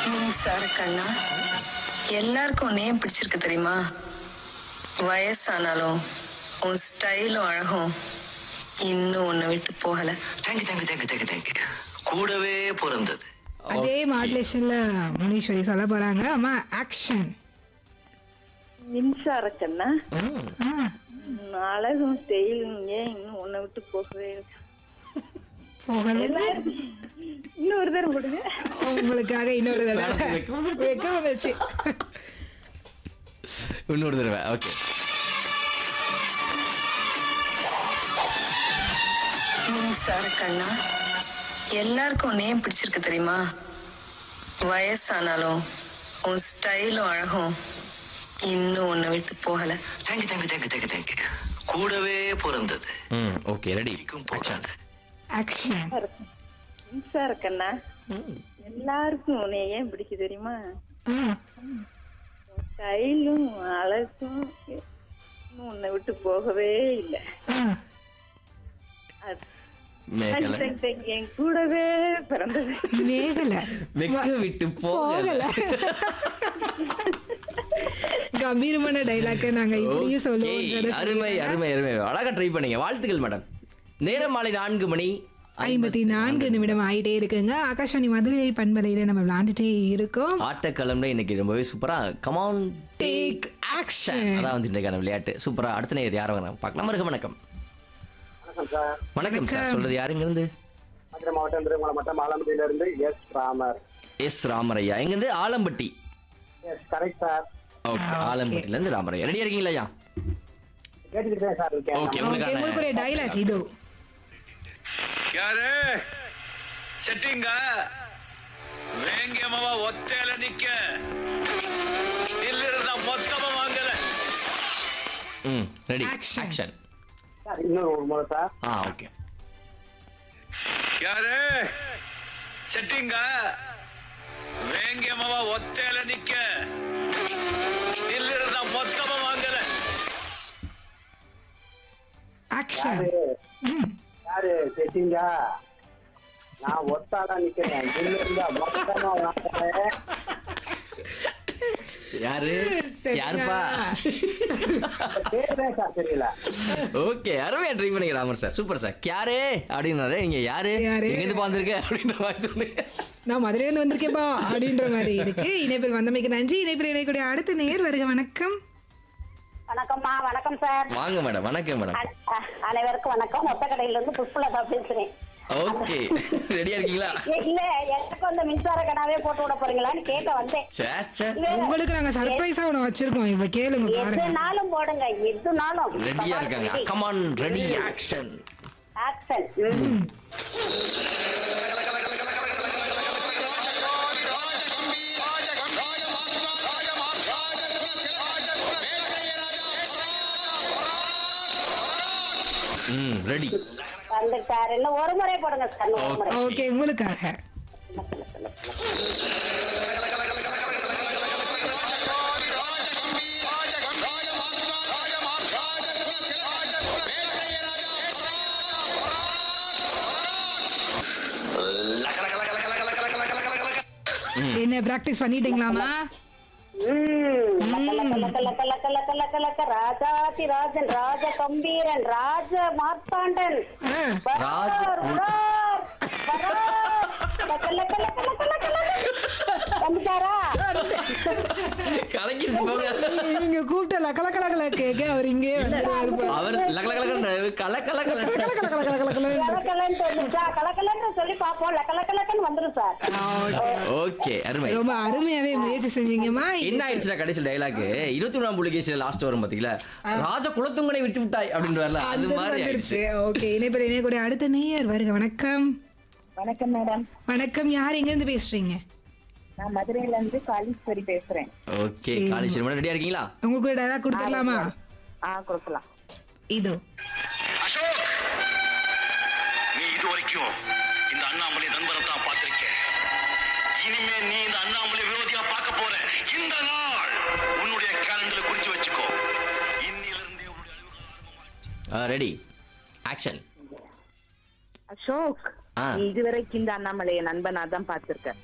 Sir கண்ணா எல்லாருக்கும் உன்னை ஏன் பிடிச்சிருக்கு தெரியுமா வயசானாலும் உன் ஸ்டைலும் அழகும் இன்னும் உன்னை விட்டு போகல thank you thank you thank you thank you thank you கூடவே பிறந்தது அதே மாடுலேஷன்ல முனீஸ்வரி சொல்ல போறாங்க அம்மா ஆக்ஷன் மின்சார கண்ணா அழகும் ஸ்டைலும் ஏன் இன்னும் உன்னை விட்டு போகவே இல்லை? போகல இன்னொரு தடவை கொடுங்க உங்களுக்காக இன்னொரு தடவை வெக்க வந்துச்சு இன்னொரு தடவை ஓகே மின்சார கண்ணா எல்லாருக்கும் உன்னை ஏன் பிடிச்சிருக்கு தெரியுமா வயசானாலும் உன் ஸ்டைலும் அழகும் இன்னும் உன்னை விட்டு போகல thank you thank you thank you thank you thank you கூடவே பிறந்தது ம் ஓகே ரெடி இருக்கும் போகாது ஆக்ஷன் மின்சார கண்ணா எல்லாருக்கும் உன்னை ஏன் பிடிக்கு தெரியுமா ஸ்டைலும் அழகும் இன்னும் உன்னை விட்டு போகவே இல்லை அது- மேகலை thank you, thank you. என் கூடவே பிறந்தது மேகல வெக்க விட்டு போகல கம்பீரமான டைலாக் நாங்க இப்படியும் Okay. சொல்லுவோம் அருமை அருமை அருமை அழகா ட்ரை பண்ணீங்க வாழ்த்துக்கள் மேடம் நேரம் மாலை நான்கு மணி ஐம்பத்தி நான்கு நிமிடம் ஆயிட்டே இருக்குங்க ஆகாஷவாணி மதுரை பண்பலையில நம்ம விளையாண்டுட்டே இருக்கோம் ஆட்டக்களம்ல இன்னைக்கு ரொம்பவே சூப்பரா கமான் Take action. அதான் வந்து இன்றைக்கான விளையாட்டு சூப்பரா அடுத்த நேர் யாரை வராங்க பார்க்கலாம் இருக்க வணக்கம் வணக்கம் சார் வணக்கம் சார் சொல்றது யாருங்க இருந்து மதுரை மாவட்டம் திருமலை மாவட்டம் ஆலம்பட்டியில இருந்து எஸ் ராமர் எஸ் ராமரையா எங்க இருந்து Alampatti yes correct sir okay ஆலம்பட்டில இருந்து ராமரையா ரெடியா இருக்கீங்களா ஐயா கேட்டுக்கிட்டே சார் இருக்கேன் ஓகே ஓகே உங்களுக்கு ஒரு உங்களுக்கான டைலாக் இது ಯಾರೇ ಸೆಟ್ಟಿಂಗ வேங்கியமாவா ஒத்தையில நிக்க இல்லிருந்த மொத்தமா வாங்கல ம் ரெடி Action. ஆக்ஷன் சார் இன்னொரு ஒரு முறை சார் ஆ ஓகே யாரே செட்டிங்க வேங்கியமாவா ஒத்தையில நிக்க இல்லிருந்த மொத்தமா வாங்கல ஆக்ஷன் யாரு யாரு செட்டிங்க நான் ஒத்தாடா நிக்கிறேன் இல்ல இருந்தா மொத்தமா வாங்குறேன் யாரு யாருப்பா பேர் தான் சார் தெரியல ஓகே அருமையா ட்ரை பண்ணீங்க ராமர் சார் சூப்பர் சார் யாரே அப்படின்னாரு நீங்க யாரு யாரு? எங்க இருந்து பாந்துருக்க அப்படின்ற மாதிரி சொன்னீங்க நான் மதுரையில இருந்து வந்திருக்கேன்பா அப்படின்ற மாதிரி இருக்கு இணைப்பில் வந்தமைக்கு நன்றி இணைப்பில் இணைக்கூடிய அடுத்த நேர் வருக வணக்கம் வணக்கம்மா வணக்கம் சார் வாங்க மேடம் வணக்கம் மேடம் அ- அ- அனைவருக்கும் வணக்கம் மொத்த கடையில இருந்து புஷ்பலதா பேசுறேன் ஓகே ரெடியா இருக்கீங்களா ஏ, இல்ல எனக்கு வந்து மின்சார கனாவே போட்டு விட போறீங்களான்னு கேட்க வந்தேன் சே சே இல்ல, உங்களுக்கு நாங்க சர்ப்ரைஸா ஒண்ணு வச்சிருக்கோம் இப்ப கேளுங்க பாருங்க எதுனாலும் போடுங்க எதுனாலும் ரெடியா இருக்காங்க கமான் ரெடி ஆக்ஷன் ஆக்சன் ம் ரெடி வந்துட்டார் இன்னும் ஒரு முறை போடுங்க சார் இன்னும் ஒரு முறை ஓகே உங்களுக்காக என்ன பிராக்டிஸ் பண்ணிட்டீங்களாமா ம், லக்க, லக்க, லக்க, லக்க, லக்க, லக்க, லக்க, லக்க, ராஜாதி ராஜன் ராஜ கம்பீரன் ராஜ மார்த்தாண்டன் ஆ, ராஜ- வரார், வரார், வரார். லக்க, லக்க, லக்க, லக்க, லக்க, லக்க. வந்துட்டாரா கலக்கிருச்சு போங்க நீங்க கூப்பிட்ட லக்க லக்க லக்க லக்க கேட்க அவர் இங்கே வந்துருவாரு பாரு. அவர் லக லக லக கல கல கல லக்க லக்க லக்க லக்க லக்க லக்க. கலக்கலன்னு வந்துச்சா கலக்கலன்னு சொல்லி பாப்போம் லக்க லக்க லக்கன்னு வந்துரும் சார் ஓகே அருமை ரொம்ப அருமையாவே முயற்சி செஞ்சீங்கம்மா என்ன ஆயிடுச்சுன்னா கடைசி டைலாக் இருபத்தி ஒன்றாம் புலிகேசியில லாஸ்ட் வரும் பாத்தீங்களா ராஜ குலத்துங்கனை விட்டு விட்டாய் அப்படின்னு வரல அது அந்த மாதிரி வந்துருச்சு ஆயிடுச்சு ஓகே இணைப்பில் இணையக்கூடிய அடுத்த நேயர் வருக வணக்கம் வணக்கம் மேடம் வணக்கம் யார் எங்க இருந்து பேசுறீங்க நான் மதுரையில இருந்து காளீஸ்வரி பேசுறேன் ஓகே காலேஜ் மேடம் ரெடியா இருக்கீங்களா உங்களுக்கு ஒரு டயலாக் கொடுத்துடலாமா ஆ கொடுக்கலாம் இதோ அசோக் நீ இது வரைக்கும் இந்த அண்ணாமலை நண்பரை தான் பார்த்திருக்க இனிமே நீ இந்த அண்ணாமலை விரோதியா பார்க்க போற இந்த நாள் உன்னுடைய கேலண்டர்ல குறிச்சு வச்சுக்கோ இன்னிலிருந்தே உன்னுடைய அலுவலகம் ரெடி ஆக்ஷன் அசோக் ஆ. நீ இதுவரைக்கும் இந்த அண்ணாமலைய நண்பனா தான் பார்த்திருக்க